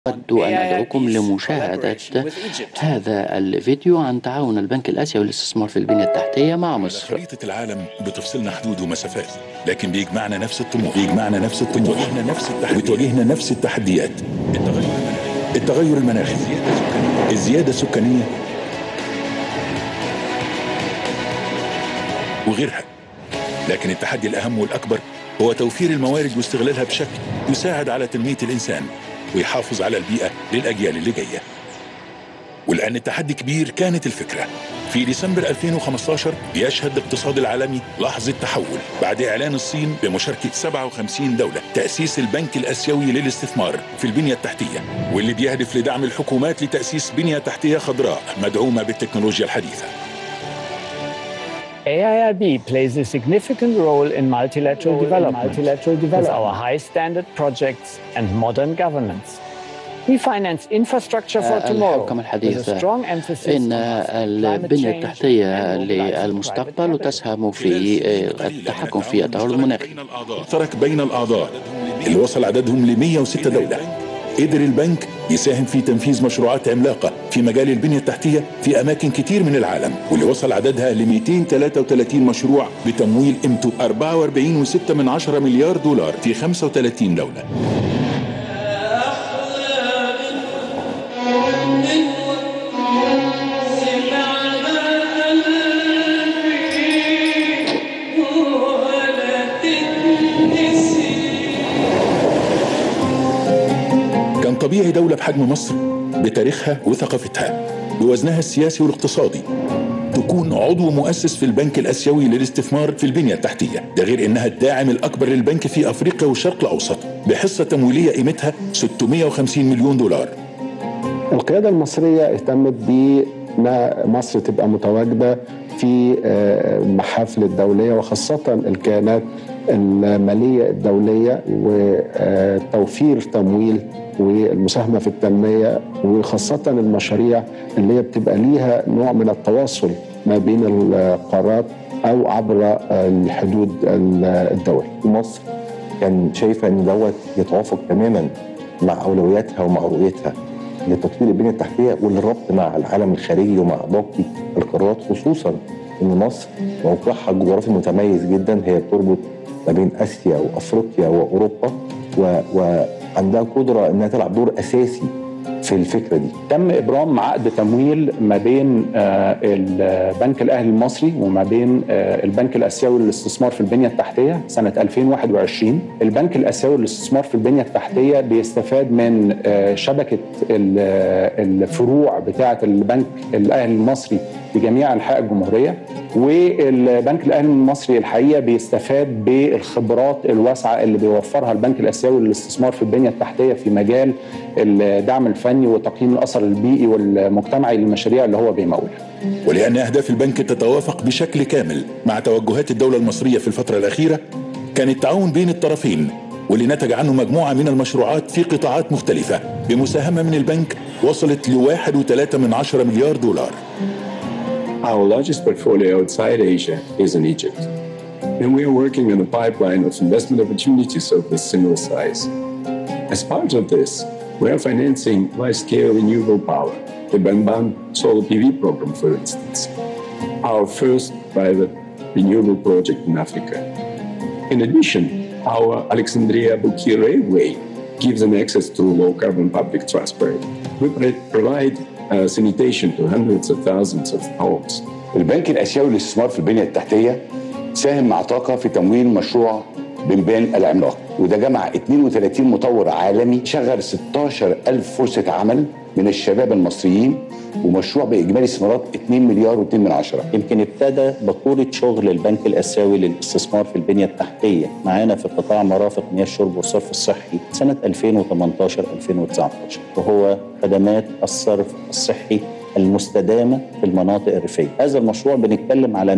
أود أن أدعوكم لمشاهدة هذا الفيديو عن تعاون البنك الآسيوي للاستثمار في البنية التحتية مع مصر خريطة العالم بتفصلنا حدود ومسافات لكن بيجمعنا نفس الطموح بيجمعنا نفس الطموح بتواجهنا نفس التحديات بتواجهنا نفس التحديات التغير التغير المناخي الزيادة السكانية وغيرها لكن التحدي الأهم والأكبر هو توفير الموارد واستغلالها بشكل يساعد على تنمية الإنسان ويحافظ على البيئة للأجيال اللي جاية ولأن التحدي كبير كانت الفكرة في ديسمبر 2015 يشهد الاقتصاد العالمي لحظة تحول بعد إعلان الصين بمشاركة 57 دولة تأسيس البنك الأسيوي للاستثمار في البنية التحتية واللي بيهدف لدعم الحكومات لتأسيس بنية تحتية خضراء مدعومة بالتكنولوجيا الحديثة AIIB plays a significant role in multilateral development, multilateral development with our high standard projects and modern governance. We finance infrastructure for tomorrow الحوكمة with a الحديثة strong emphasis إن on climate البنية change التحتية and mobilizing للمستقبل private وتسهم في التحكم في التغير المناخي بين الأعضاء ترك بين الأعضاء اللي وصل عددهم ل 106 دولة قدر البنك يساهم في تنفيذ مشروعات عملاقة في مجال البنية التحتية في أماكن كتير من العالم واللي وصل عددها ل 233 مشروع بتمويل قيمته 44.6 من 10 مليار دولار في 35 دولة كان طبيعي دولة بحجم مصر بتاريخها وثقافتها بوزنها السياسي والاقتصادي تكون عضو مؤسس في البنك الاسيوي للاستثمار في البنيه التحتيه، ده غير انها الداعم الاكبر للبنك في افريقيا والشرق الاوسط بحصه تمويليه قيمتها 650 مليون دولار. القيادة المصرية اهتمت بأن مصر تبقى متواجدة في آه، المحافل الدولية وخاصة الكيانات المالية الدولية وتوفير تمويل والمساهمة في التنمية وخاصة المشاريع اللي هي بتبقى ليها نوع من التواصل ما بين القارات أو عبر الحدود الدول مصر كان شايفه ان دوت يتوافق تماما مع اولوياتها ومع رؤيتها لتطوير البنيه التحتيه والربط مع العالم الخارجي ومع باقي القارات خصوصا ان مصر موقعها الجغرافي متميز جدا هي بتربط ما بين اسيا وافريقيا واوروبا و... وعندها قدره انها تلعب دور اساسي في الفكره دي تم ابرام عقد تمويل ما بين آه، البنك الاهلي المصري وما بين آه، البنك الاسيوي للاستثمار في البنيه التحتيه سنه 2021 البنك الاسيوي للاستثمار في البنيه التحتيه بيستفاد من آه، شبكه ال- آه، الفروع بتاعه البنك الاهلي المصري في جميع انحاء الجمهوريه والبنك الاهلي المصري الحقيقه بيستفاد بالخبرات الواسعه اللي بيوفرها البنك الاسيوي للاستثمار في البنيه التحتيه في مجال الدعم الفني وتقييم الاثر البيئي والمجتمعي للمشاريع اللي هو بيمولها. ولأن أهداف البنك تتوافق بشكل كامل مع توجهات الدولة المصرية في الفترة الأخيرة كان التعاون بين الطرفين واللي نتج عنه مجموعة من المشروعات في قطاعات مختلفة بمساهمة من البنك وصلت لواحد وثلاثة من عشرة مليار دولار Our largest portfolio outside Asia is in Egypt. And we are working on a pipeline of investment opportunities of a similar size. As part of this, we are financing large scale renewable power, the Banban solar PV program, for instance, our first private renewable project in Africa. In addition, our Alexandria Bukir Railway gives an access to low carbon public transport. We pro- provide uh, sanitation to hundreds of thousands of homes. البنك الاسيوي للاستثمار في البنيه التحتيه ساهم مع طاقه في تمويل مشروع بنبان العملاق وده جمع 32 مطور عالمي شغل 16 ألف فرصة عمل من الشباب المصريين ومشروع بإجمالي استثمارات 2 مليار و2 من عشرة يمكن ابتدى بطولة شغل البنك الآسيوي للاستثمار في البنية التحتية معانا في قطاع مرافق مياه الشرب والصرف الصحي سنة 2018-2019 وهو خدمات الصرف الصحي المستدامة في المناطق الريفية هذا المشروع بنتكلم على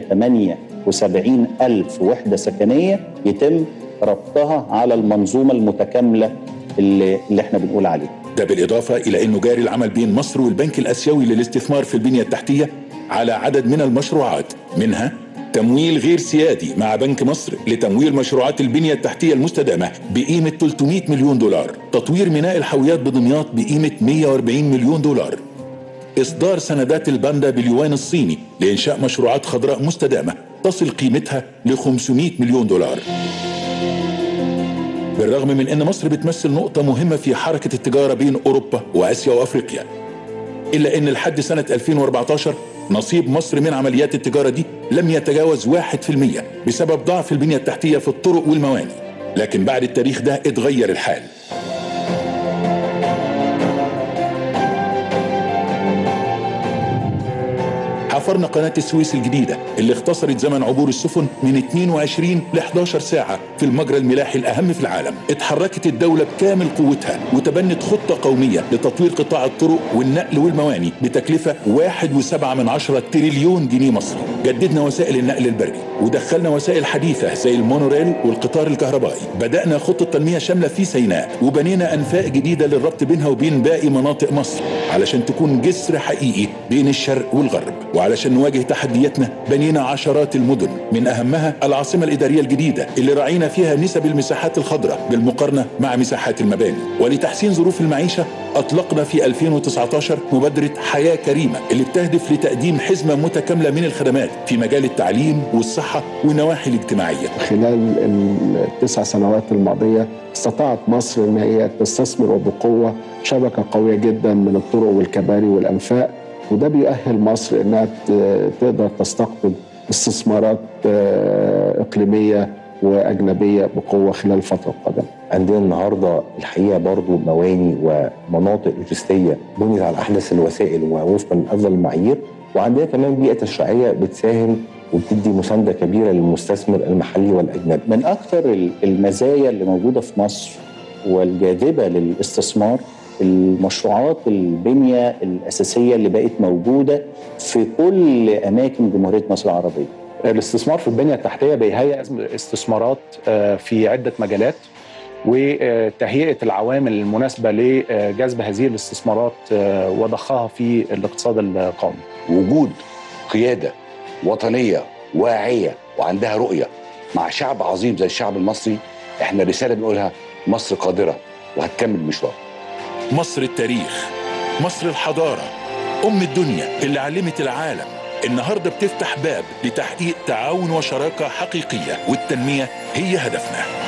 178 ألف وحدة سكنية يتم ربطها على المنظومة المتكاملة اللي, اللي احنا بنقول عليها ده بالإضافة إلى أنه جاري العمل بين مصر والبنك الأسيوي للاستثمار في البنية التحتية على عدد من المشروعات منها تمويل غير سيادي مع بنك مصر لتمويل مشروعات البنية التحتية المستدامة بقيمة 300 مليون دولار تطوير ميناء الحاويات بدمياط بقيمة 140 مليون دولار إصدار سندات الباندا باليوان الصيني لإنشاء مشروعات خضراء مستدامة تصل قيمتها ل 500 مليون دولار بالرغم من أن مصر بتمثل نقطة مهمة في حركة التجارة بين أوروبا وآسيا وأفريقيا إلا أن لحد سنة 2014 نصيب مصر من عمليات التجارة دي لم يتجاوز 1% بسبب ضعف البنية التحتية في الطرق والمواني لكن بعد التاريخ ده اتغير الحال حفرنا قناة السويس الجديدة اللي اختصرت زمن عبور السفن من 22 ل 11 ساعة في المجرى الملاحي الأهم في العالم اتحركت الدولة بكامل قوتها وتبنت خطة قومية لتطوير قطاع الطرق والنقل والمواني بتكلفة 1.7 من عشرة تريليون جنيه مصري جددنا وسائل النقل البري ودخلنا وسائل حديثة زي المونوريل والقطار الكهربائي بدأنا خطة تنمية شاملة في سيناء وبنينا أنفاق جديدة للربط بينها وبين باقي مناطق مصر علشان تكون جسر حقيقي بين الشرق والغرب وعلشان نواجه تحدياتنا بنينا عشرات المدن من أهمها العاصمة الإدارية الجديدة اللي راعينا فيها نسب المساحات الخضراء بالمقارنة مع مساحات المباني ولتحسين ظروف المعيشة أطلقنا في 2019 مبادرة حياة كريمة اللي بتهدف لتقديم حزمة متكاملة من الخدمات في مجال التعليم والصحة والنواحي الاجتماعية خلال التسع سنوات الماضية استطاعت مصر أن هي تستثمر وبقوة شبكة قوية جدا من الطرق والكباري والأنفاق وده بيؤهل مصر انها تقدر تستقطب استثمارات اقليميه واجنبيه بقوه خلال الفتره القادمه. عندنا النهارده الحقيقه برضو مواني ومناطق لوجستيه بنيت على احدث الوسائل ووفقا لافضل المعايير وعندنا كمان بيئه تشريعيه بتساهم وبتدي مسانده كبيره للمستثمر المحلي والاجنبي. من اكثر المزايا اللي موجوده في مصر والجاذبه للاستثمار المشروعات البنية الأساسية اللي بقت موجودة في كل أماكن جمهورية مصر العربية الاستثمار في البنية التحتية بيهيئ استثمارات في عدة مجالات وتهيئة العوامل المناسبة لجذب هذه الاستثمارات وضخها في الاقتصاد القومي وجود قيادة وطنية واعية وعندها رؤية مع شعب عظيم زي الشعب المصري احنا رسالة بنقولها مصر قادرة وهتكمل مشوار مصر التاريخ مصر الحضارة أم الدنيا اللي علمت العالم النهاردة بتفتح باب لتحقيق تعاون وشراكة حقيقية والتنمية هي هدفنا